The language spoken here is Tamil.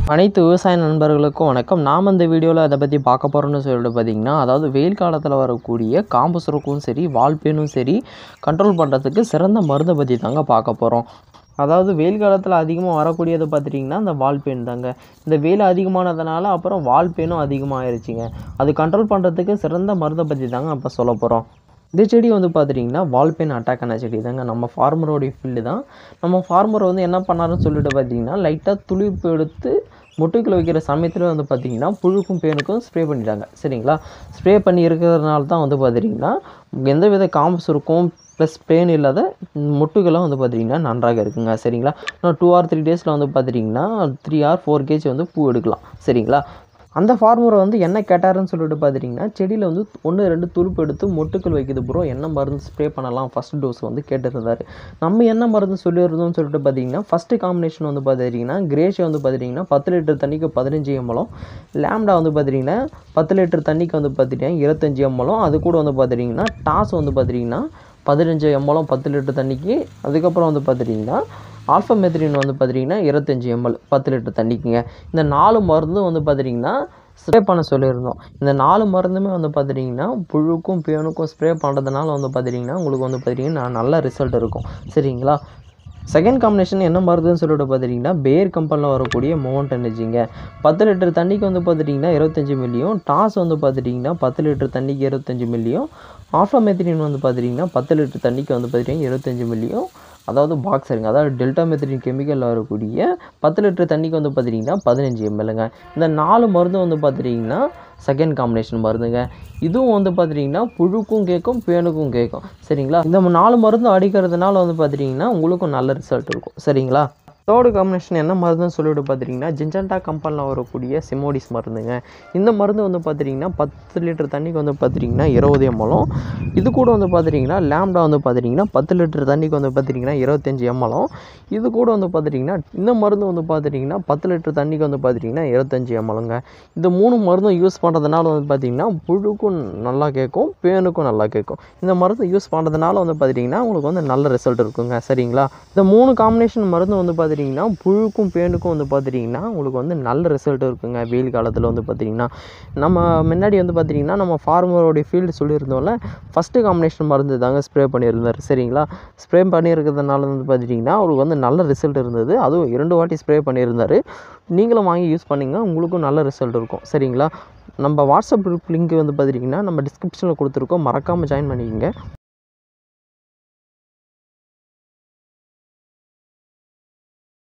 அனைத்து விவசாய நண்பர்களுக்கும் வணக்கம் நாம் இந்த வீடியோவில் அதை பற்றி பார்க்க போகிறோம்னு சொல்லிட்டு பார்த்தீங்கன்னா அதாவது வெயில் காலத்தில் வரக்கூடிய காம்பு சுரக்கும் சரி வால்பேனும் சரி கண்ட்ரோல் பண்ணுறதுக்கு சிறந்த மருந்தை பற்றி தாங்க பார்க்க போகிறோம் அதாவது வெயில் காலத்தில் அதிகமாக வரக்கூடியது பார்த்துட்டிங்கன்னா இந்த வால்பேன் தாங்க இந்த வெயில் அதிகமானதுனால அப்புறம் வால்பேனும் அதிகமாகிருச்சுங்க அது கண்ட்ரோல் பண்ணுறதுக்கு சிறந்த மருந்தை பற்றி தாங்க இப்போ சொல்ல போகிறோம் இந்த செடி வந்து பார்த்துட்டிங்கன்னா வால்பெயின் அட்டாக் ஆன செடி தாங்க நம்ம ஃபார்மரோடைய ஃபீல்டு தான் நம்ம ஃபார்மர் வந்து என்ன பண்ணாருன்னு சொல்லிட்டு பார்த்தீங்கன்னா லைட்டாக துளிர்ப்பு எடுத்து மொட்டுக்களை வைக்கிற சமயத்தில் வந்து பார்த்திங்கன்னா புழுக்கும் பேனுக்கும் ஸ்ப்ரே பண்ணிட்டாங்க சரிங்களா ஸ்ப்ரே பண்ணி இருக்கிறதுனால தான் வந்து பார்த்துட்டிங்கன்னா எந்த வித காம்பஸ் இருக்கும் ப்ளஸ் பெயின் இல்லாத மொட்டுகளும் வந்து பார்த்திங்கன்னா நன்றாக இருக்குங்க சரிங்களா இன்னும் டூ ஆர் த்ரீ டேஸில் வந்து பார்த்துட்டிங்கன்னா த்ரீ ஆர் ஃபோர் கேஜி வந்து பூ எடுக்கலாம் சரிங்களா அந்த ஃபார்மரை வந்து என்ன கேட்டாருன்னு சொல்லிட்டு பார்த்துட்டிங்கன்னா செடியில் வந்து ஒன்று ரெண்டு துருப்பு எடுத்து மொட்டுக்கள் வைக்குது ப்ரோ என்ன மருந்து ஸ்ப்ரே பண்ணலாம் ஃபஸ்ட் டோஸ் வந்து கேட்டிருந்தார் நம்ம என்ன மருந்து சொல்லியிருந்தோம்னு சொல்லிட்டு பார்த்தீங்கன்னா ஃபஸ்ட்டு காம்பினேஷன் வந்து பார்த்துட்டிங்கன்னா கிரேஷ் வந்து பார்த்துட்டிங்கன்னா பத்து லிட்டர் தண்ணிக்கு பதினஞ்சு எம்எலும் லேம்டா வந்து பார்த்துட்டிங்கன்னா பத்து லிட்டர் தண்ணிக்கு வந்து பார்த்துட்டிங்கன்னா இருபத்தஞ்சி எம்எலும் அது கூட வந்து பார்த்துட்டிங்கன்னா டாஸ் வந்து பார்த்துட்டிங்கன்னா பதினஞ்சு எம்எலும் பத்து லிட்டர் தண்ணிக்கு அதுக்கப்புறம் வந்து பார்த்துட்டிங்கன்னா ஆல்ஃபா மெத்ரின் வந்து பார்த்துட்டிங்கன்னா இருபத்தஞ்சி எம்எல் பத்து லிட்டர் தண்ணிக்குங்க இந்த நாலு மருந்தும் வந்து பார்த்துட்டிங்கன்னா ஸ்ப்ரே பண்ண சொல்லியிருந்தோம் இந்த நாலு மருந்துமே வந்து பார்த்துட்டிங்கன்னா புழுக்கும் பேனுக்கும் ஸ்ப்ரே பண்ணுறதுனால வந்து பார்த்துட்டிங்கன்னா உங்களுக்கு வந்து பார்த்திங்கன்னா நல்ல ரிசல்ட் இருக்கும் சரிங்களா செகண்ட் காம்பினேஷன் என்ன மருந்துன்னு சொல்லிட்டு பார்த்துட்டிங்கன்னா பேர் கம்பெனியில் வரக்கூடிய மோவன்ட் எனர்ஜிங்க பத்து லிட்டர் தண்ணிக்கு வந்து பார்த்துட்டிங்கன்னா இருபத்தஞ்சி மில்லியும் டாஸ் வந்து பார்த்துட்டிங்கன்னா பத்து லிட்டர் தண்ணிக்கு இருபத்தஞ்சி மில்லியும் ஆஃப்ரோமெத்திரின் வந்து பார்த்துட்டிங்கன்னா பத்து லிட்டர் தண்ணிக்கு வந்து பார்த்துட்டிங்கன்னா இருபத்தஞ்சி மில்லியும் அதாவது பாக்ஸருங்க அதாவது டெல்டா மெத்திரின் கெமிக்கலில் வரக்கூடிய பத்து லிட்டர் தண்ணிக்கு வந்து பார்த்துட்டிங்கன்னா பதினஞ்சு எம்எல்ங்க இந்த நாலு மருந்து வந்து பார்த்துட்டிங்கன்னா செகண்ட் காம்பினேஷன் மருந்துங்க இதுவும் வந்து பார்த்துட்டிங்கன்னா புழுக்கும் கேட்கும் பேனுக்கும் கேட்கும் சரிங்களா இந்த நாலு மருந்து அடிக்கிறதுனால வந்து பார்த்துட்டிங்கன்னா உங்களுக்கும் நல்ல ரிசல்ட் இருக்கும் சரிங்களா தேர்டு காம்பினேஷன் என்ன மருந்துன்னு சொல்லிட்டு பார்த்துட்டிங்கன்னா ஜிஞ்சண்டா கம்பெனியில் வரக்கூடிய சிமோடிஸ் மருந்துங்க இந்த மருந்து வந்து பார்த்துட்டிங்கன்னா பத்து லிட்டர் தண்ணிக்கு வந்து பார்த்துட்டிங்கன்னா இருபது எம்எலும் இது கூட வந்து பார்த்துட்டிங்கன்னா லேம்டா வந்து பார்த்துட்டிங்கன்னா பத்து லிட்டர் தண்ணிக்கு வந்து பார்த்துட்டிங்கன்னா இருபத்தஞ்சி எம்எலும் இது கூட வந்து பார்த்துட்டிங்கன்னா இந்த மருந்து வந்து பார்த்துட்டிங்கன்னா பத்து லிட்டர் தண்ணிக்கு வந்து பார்த்துட்டிங்கன்னா இருபத்தஞ்சி எம்எலுங்க இந்த மூணு மருந்தும் யூஸ் பண்ணுறதுனால வந்து பார்த்திங்கன்னா புழுக்கும் நல்லா கேட்கும் பேனுக்கும் நல்லா கேட்கும் இந்த மருந்து யூஸ் பண்ணுறதுனால வந்து பார்த்துட்டிங்கன்னா உங்களுக்கு வந்து நல்ல ரிசல்ட் இருக்குங்க சரிங்களா இந்த மூணு காம்பினேஷன் மருந்து வந்து பார்த்துட்டிங்கன்னா புழுக்கும் பேனுக்கும் வந்து பார்த்துட்டிங்கன்னா உங்களுக்கு வந்து நல்ல ரிசல்ட் இருக்குங்க வெயில் காலத்தில் வந்து பார்த்திங்கன்னா நம்ம முன்னாடி வந்து பார்த்திங்கன்னா நம்ம ஃபார்மரோடைய ஃபீல்டு சொல்லியிருந்தோம்ல ஃபஸ்ட்டு காம்பினேஷன் மருந்து தாங்க ஸ்ப்ரே பண்ணியிருந்தார் சரிங்களா ஸ்ப்ரே பண்ணியிருக்கிறதுனால வந்து பார்த்துட்டிங்கன்னா அவருக்கு வந்து நல்ல ரிசல்ட் இருந்தது அதுவும் இரண்டு வாட்டி ஸ்ப்ரே பண்ணியிருந்தார் நீங்களும் வாங்கி யூஸ் பண்ணிங்க உங்களுக்கும் நல்ல ரிசல்ட் இருக்கும் சரிங்களா நம்ம வாட்ஸ்அப் குரூப் லிங்க் வந்து பார்த்துட்டிங்கன்னா நம்ம டிஸ்கிரிப்ஷனில் கொடுத்துருக்கோம் மறக்காமல் ஜாயின் பண்ணிக்கோங்க